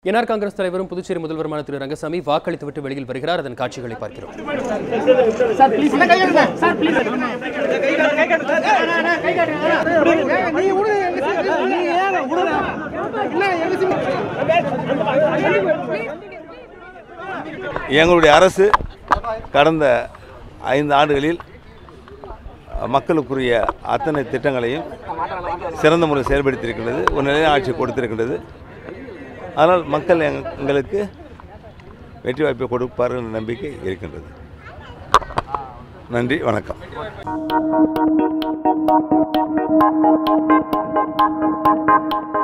NR Congress தலைவரும் புதுச்சேரி முதல்வருமான திரு ரங்கசாமி வாக்களித்துவிட்டு வெளியில் வருகிறார் அதன் காட்சிகளை பார்க்கிறோம் எங்களுடைய அரசு கடந்த ஐந்து ஆண்டுகளில் மக்களுக்குரிய அத்தனை திட்டங்களையும் சிறந்த முறையில் செயல்படுத்தியிருக்கின்றது ஒரு நிலையான ஆட்சி கொடுத்திருக்கின்றது அதனால் மக்கள் எங்க- எங்களுக்கு வெற்றி வாய்ப்பை கொடுப்பார்கள் என்ற நம்பிக்கை இருக்கின்றது நன்றி வணக்கம்